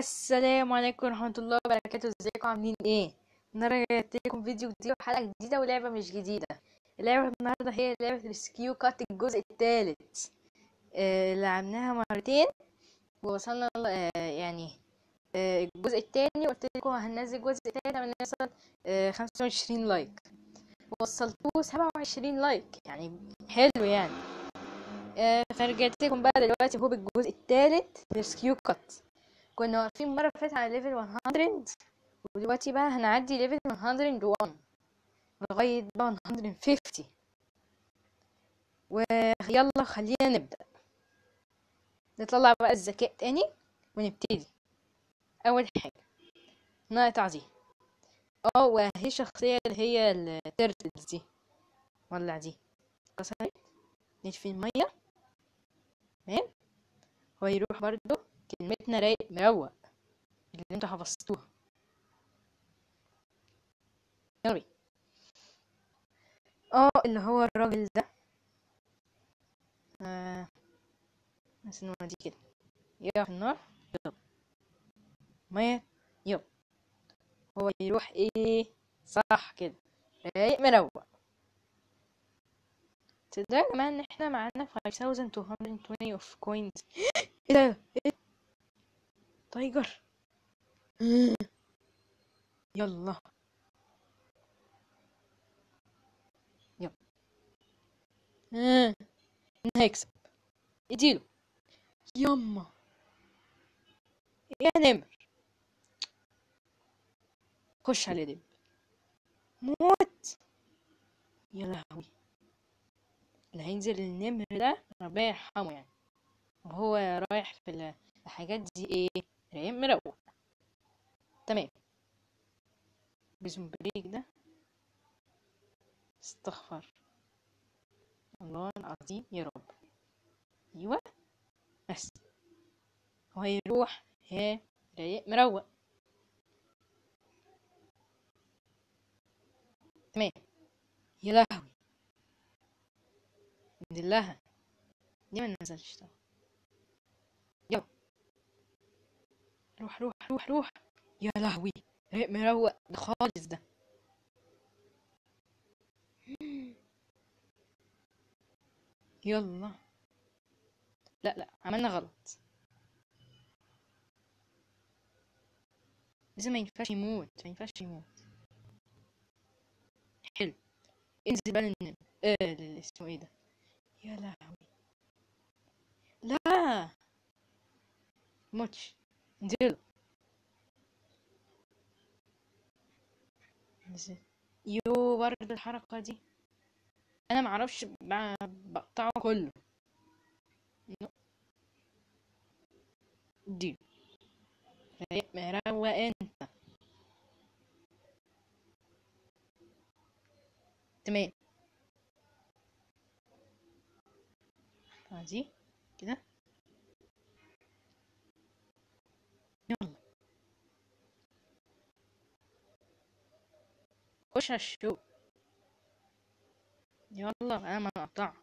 السلام عليكم ورحمة الله وبركاته ازيكم عاملين ايه النهارده جبت لكم فيديو جديد وحلقة جديدة ولعبة مش جديدة اللعبة النهارده هي لعبة السكيو كات الجزء الثالث آه لعبناها مرتين ووصلنا ل- آه يعني آه الجزء التاني وقلت لكم هننزل الجزء التالت لما نوصل آه 25 لايك وصلتوه 27 لايك يعني حلو يعني آه فرجعت لكم بقى دلوقتي هو بالجزء الثالث للسكيو كات كنا واقفين المرة اللي فاتت على ليفل 100 ودلوقتي بقى هنعدي ليفل 101 لغاية بقى 150 ويلا خلينا نبدأ نطلع بقى الذكاء تاني ونبتدي أول حاجة نقطع دي اه وهي الشخصية اللي هي التيرتلز دي ولع دي كسرت نطفي المية تمام هو يروح برضو كلمتنا رايق مروق اللي انتوا حفظتوها يلا بينا. اه اللي هو الراجل ده آه بس نودي كده يقع في النار يلا مية يلا هو يروح ايه صح كده رايق مروق تصدقوا يا جماعة ان احنا معانا 5220 اوف كوينز ايه ده ايه تايجر يلا يلا آه. انا هيكسب اديله يما يا نمر خش على دب موت يا لهوي اللي هينزل النمر ده ربنا يرحمه يعني وهو رايح في ال- الحاجات دي ايه رايق مروق تمام بريزون بريك ده استغفر الله العظيم يا رب ايوه بس هو هيروح ها رايق مروق تمام يا لهوي نزل لها ليه ما نزلش طبعا يلا روح روح روح روح يا لهوي رايق مروق ده خالص ده يلا لا لا عملنا غلط لازم ما ينفعش يموت ما ينفعش يموت حلو انزل بقى للنمر آه لل- اسمه ايه ده يا لهوي لا موتش انزل انزل يو برضه الحركة دي انا معرفش ب- بقطعه كله نو. دي رايق مروق انت تمام دي كده يلا خش على الشو يلا انا ما اقطع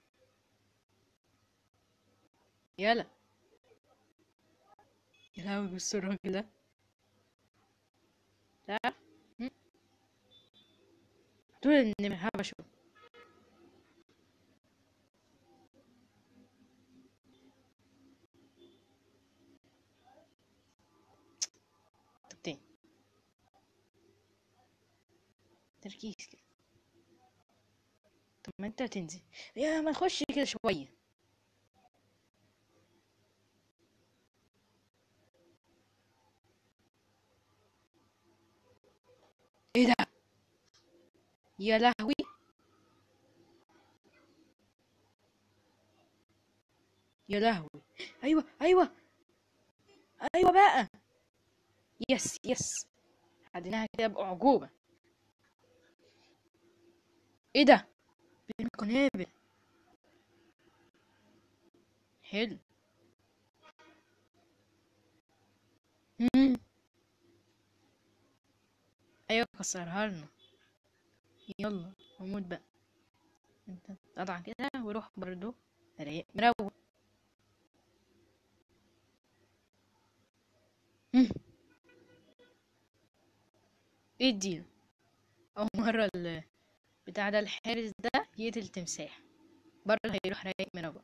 يلا يا لهوي بص الراجل ده لا م. دول النمر هبشو طب تاني تركيز كده طب ما انت هتنزل يا ما نخش كده شوية ايه ده يا لهوي يا لهوي ايوه ايوه ايوه بقى يس يس عديناها كده بأعجوبة ايه ده بين قنابل حلو مم. ايوه كسرها لنا يلا وموت بقى انت قطع كده وروح برضو رايق مروق مم. ايه الديل اول مرة ال- بتاع ده الحارس ده يقتل تمساح برضه هيروح رايق مروق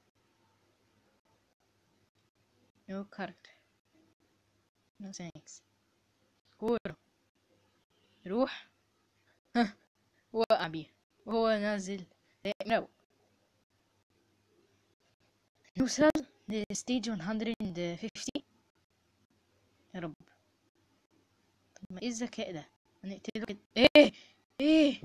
نو كاركتر نو ثانكس كورة روح ها وقع بيها وهو نازل رايق مروق نوصل لستيج 150 يا رب طب ما ايه الذكاء ده هنقتله كده ايه ايه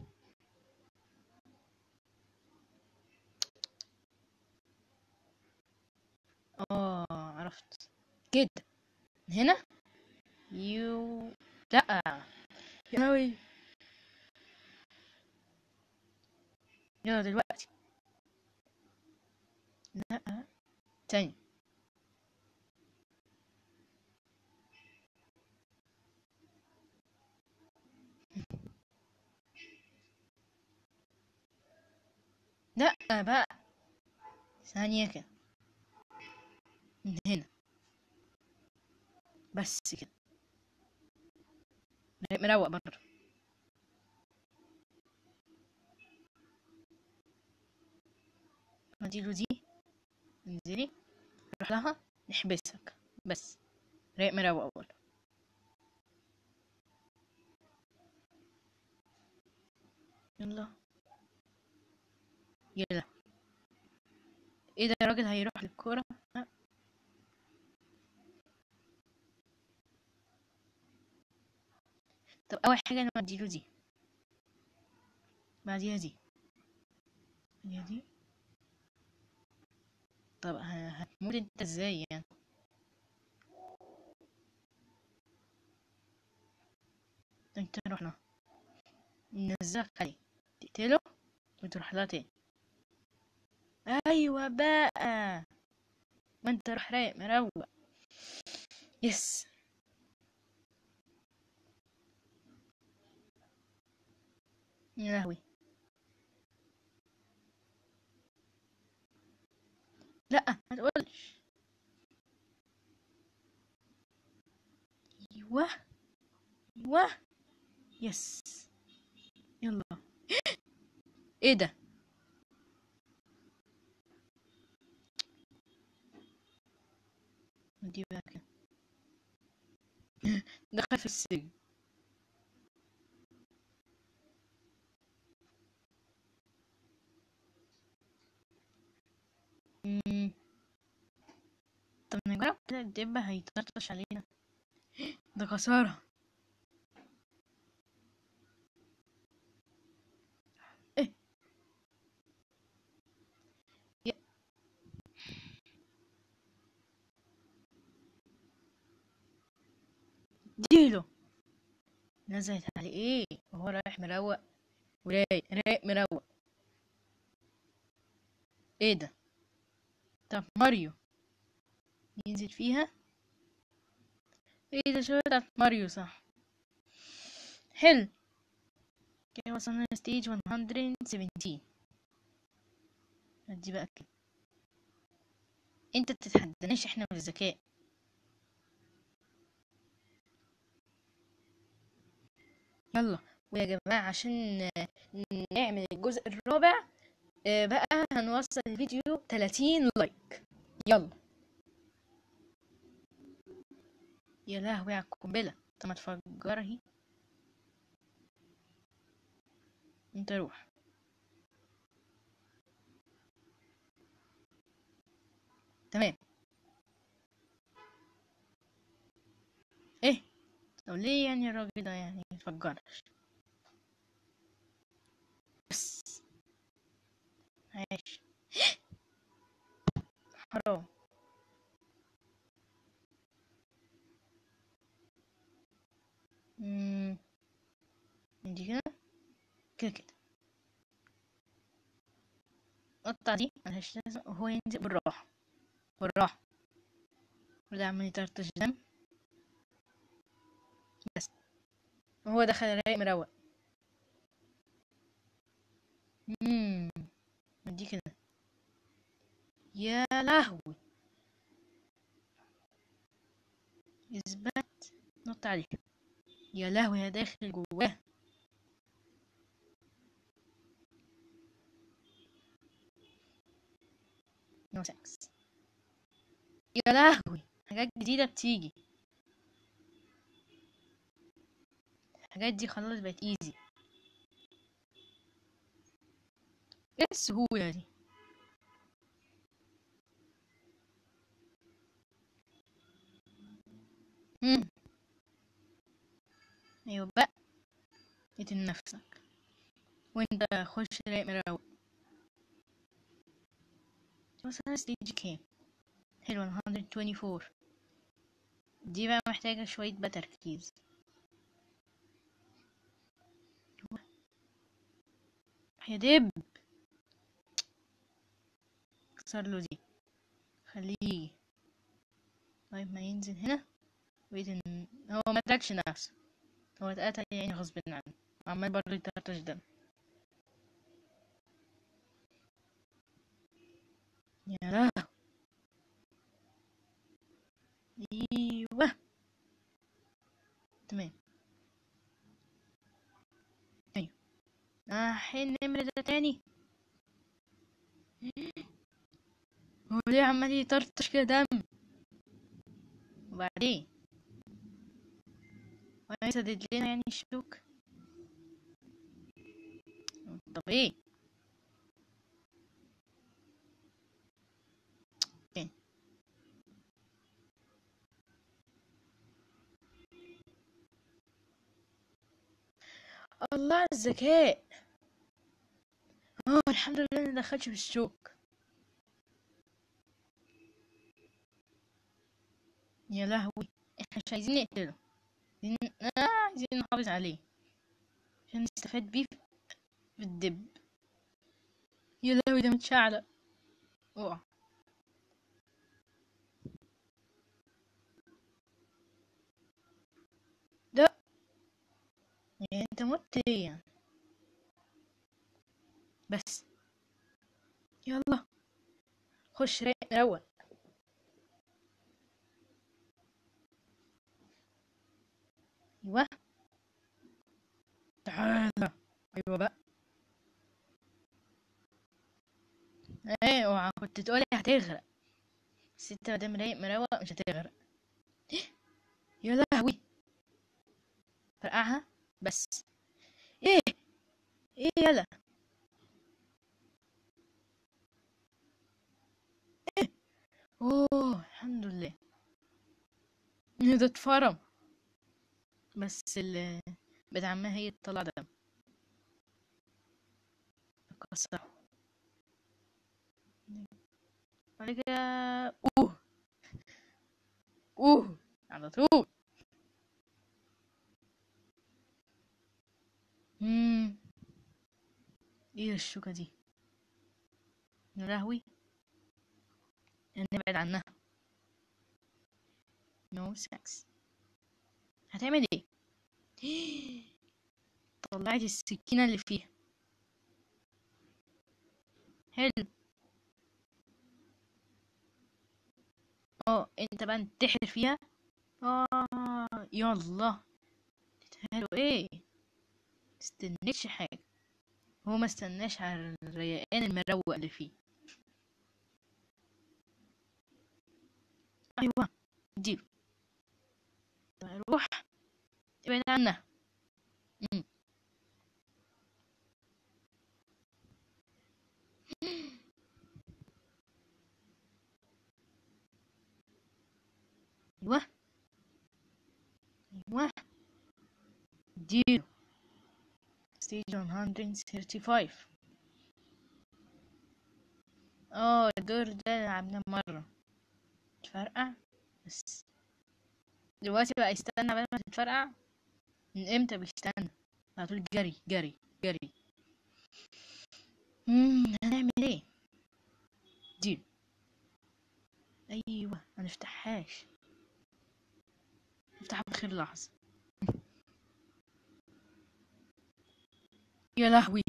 اه عرفت كده هنا يو لا يا لهوي يلا دلوقتي لا تاني لا بقى ثانية كده من هنا بس كده مروق برضه اديله دي انزلي روح لها نحبسك بس رايق مروق اول يلا يلا ايه ده الراجل هيروح للكورة ها. طب اول حاجة انا اديله دي بعديها دي بعديها دي طب ه- هتموت انت ازاي يعني انت رحنا ننزلك عليه تقتله وتروح لها تاني ايوه بقى ما انت روح رايق مروق يس يا لهوي لا ما تقولش ايوه ايوه يس يلا ايه ده دي بقى كده دخل في السجن مم. طب نجرب كده الدب هيطرطش علينا ده خسارة ايه يا- اديله نزلت عليه ايه وهو رايح مروق ورايق رايق مروق ايه ده طب ماريو ينزل فيها ايه ده شو بتاعت ماريو صح حلو كده وصلنا لستيج 117 ادي بقى كده انت بتتحداناش احنا بالذكاء يلا ويا جماعة عشان نعمل الجزء الرابع آه، بقى هنوصل الفيديو 30 لايك يلا يا لهوي على القنبلة طب ما تفجرها اهي انت روح تمام ايه طب ليه يعني الراجل ده يعني مفجرش بس عايش حرام مم. دي كده كده كده قطع دي ملهاش لازمة وهو ينزل بالراحة بالراحة وده عمال يطرطش دم بس وهو دخل رايق مروق مم. دي كده يا لهوي اثبت نط عليه يا لهوي يا داخل جواه نو سكس يا لهوي حاجات جديدة بتيجي الحاجات دي خلاص بقت ايزي ايه السهولة دي مم. ايوه بقى اقتل نفسك وانت خش رايق مروق بس انا ستيج كام حلو 124 دي بقى محتاجة شوية بقى تركيز يا دب كسر له دي خليه يجي طيب ما ينزل هنا ويت ان هو ما قتلش نفسه هو اتقتل يعني غصب عنه عمال برضه يطرطش دم يا لا ايوه تمام ايوه احين النمر ده تاني هو ليه عمال يطرطش كده دم وبعدين وانا يسدد لنا يعني الشوك طب ايه إيه؟ الله على الذكاء اه الحمد لله ما دخلش في الشوك يا لهوي احنا مش عايزين نقتله عايزين آه عايزين نحافظ عليه عشان نستفاد بيه في الدب يا لهوي ده متشعلق اوعى ده يعني انت مت ليه يعني بس يلا خش رايق روق ايوه تعالى ايوه بقى ايه اوعى كنت تقولي هتغرق بس انت مادام رايق مروق مش هتغرق يا لهوي فرقعها بس ايه ايه يلا ايه اوه الحمد لله ده اتفرم بس ال بنت عمها هي تطلع دم كسره بعد كده اوه اوه على طول مم. ايه الشوكة دي يا لهوي نبعد عنها نو سكس هتعمل ايه طلعت السكينة اللي فيها حلو اه انت بقى انتحر فيها اه يلا تتهالوا ايه مستنيش حاجة هو ما استناش على الريقان المروق اللي فيه ايوه اديله روح ابعد عنها مم. ايوه ايوه اديله ستيج 135 اه الدور ده لعبناه مرة تفرقع بس دلوقتي بقى يستنى بقى ما تتفرقع من امتى بيستنى على طول جري جري جري امم هنعمل ايه دي ايوه ما نفتحهاش نفتحها بخير لحظة يا لهوي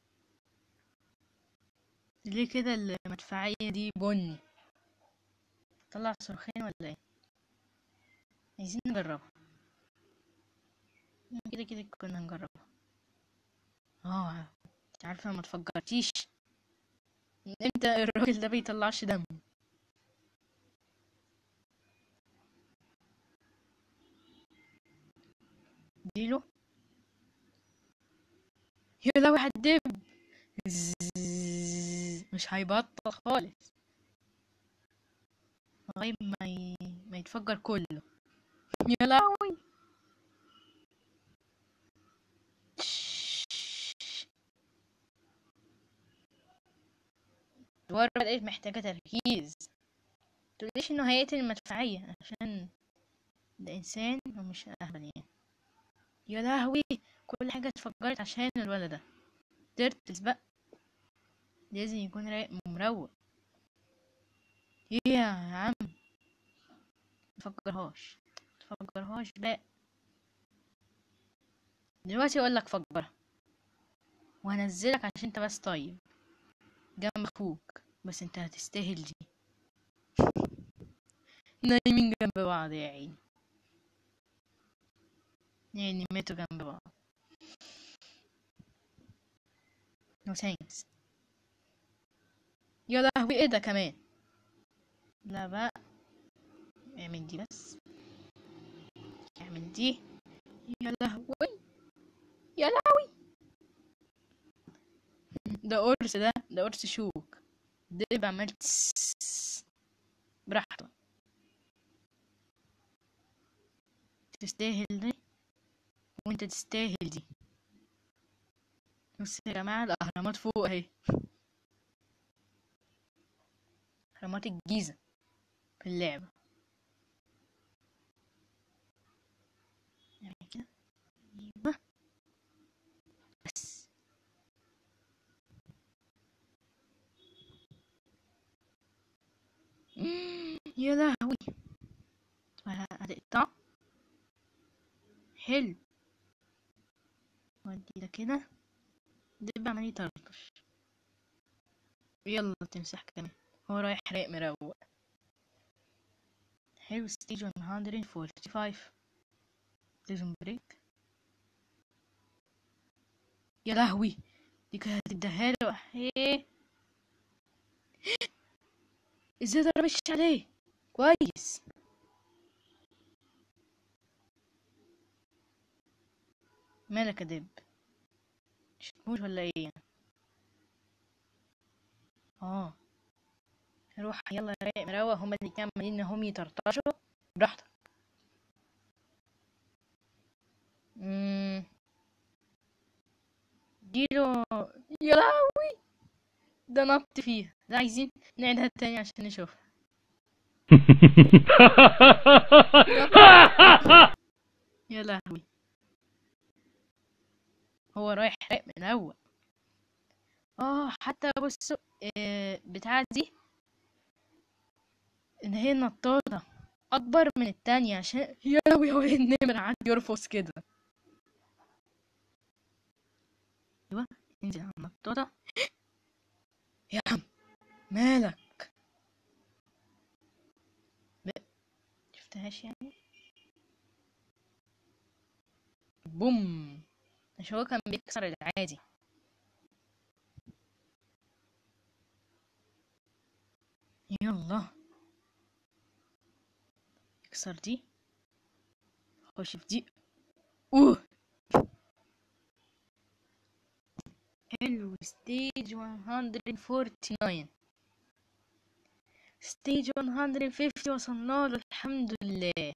ليه كده المدفعية دي بني طلع صاروخين ولا ايه عايزين نجربها كده كده كنا نجربها اه انت عارفة ما تفكرتيش ان امتى الراجل ده بيطلعش دم اديله يا لو هتدب زzzz. مش هيبطل خالص لغاية ما ي... ما يتفجر كله يا لهوي الدوار بدأت محتاجة تركيز متقوليش انه هيقتل المدفعية عشان ده انسان ومش اهبل يعني يا لهوي كل حاجة اتفجرت عشان الولد ده ترتز بقى لازم يكون رايق ومروق ايه يا عم مفجرهاش مفجرهاش بقى دلوقتي اقول لك فجرها وهنزلك عشان انت بس طيب جنب اخوك بس انت هتستاهل دي نايمين جنب بعض يا عيني يعني ماتوا جنب بعض نو ثانكس يا لهوي ايه ده كمان لا بقى اعمل دي بس اعمل دي يا لهوي يا لهوي ده قرص ده ده قرص شوك ده يبقى عمال تس- براحته تستاهل دي وانت تستاهل دي بص يا جماعة الأهرامات فوق اهي أهرامات الجيزة في اللعبة نعمل كده أيوة بس مم، يا لهوي هتقطع حلو ودي ده كده دب عمال يطرطش يلا تمسح كمان هو رايح رايق مروق حلو ستيج 145 لازم بريك يا لهوي دي كانت هتديها له ايه ازاي ضربش عليه كويس مالك يا دب مش هتموت ولا ايه اه روح يلا رايق مروق هما اللي كانوا عمالين انهم يطرطشوا براحتك مم. اديله يا لهوي ده نط فيها لا عايزين نعيدها تاني عشان نشوفها يا لهوي هو رايح رايق مروق اه حتى بصوا آه، بتاع دي ان هي نطاطة اكبر من التانية عشان يا لهوي هو النمر قعد يرفص كده ايوه انزل على النطاطة يا عم مالك ب- شفتهاش يعني بوم مش هو كان بيكسر العادي يلا اكسر دي خش في دي اوه حلو ستيج 149 ستيج 150 وصلنا له الحمد لله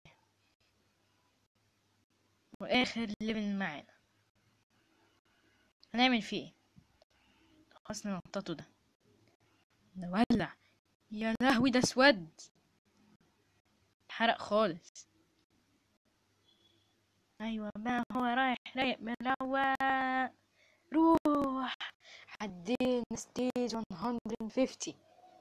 واخر ليفل معانا هنعمل فيه ايه خلاص ننططه ده ده ولع يا لهوي ده اسود حرق خالص ايوه بقى هو رايح رايق مروق روح عدينا ستيج 150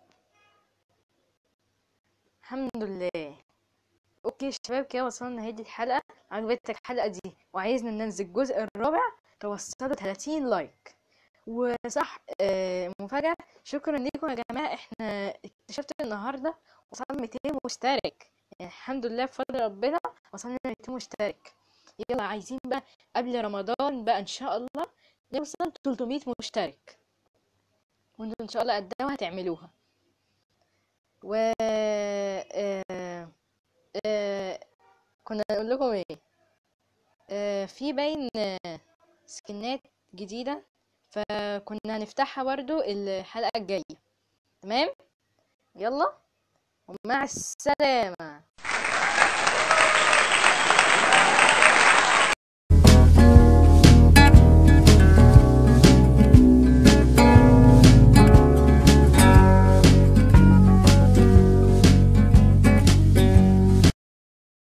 الحمد لله اوكي يا شباب كده وصلنا لنهاية الحلقة عجبتك الحلقة دي وعايزنا ننزل الجزء الرابع توصلوا 30 لايك وصح آه مفاجأة شكرا لكم يا جماعة احنا اكتشفت النهاردة وصلنا 200 مشترك يعني الحمد لله بفضل ربنا وصلنا 200 مشترك يلا عايزين بقى قبل رمضان بقى ان شاء الله نوصل 300 مشترك وانتوا ان شاء الله قدها هتعملوها و آه... آه... كنا نقول لكم ايه آه... في باين آه... سكنات جديدة فكنا هنفتحها برضو الحلقة الجاية تمام يلا ومع السلامة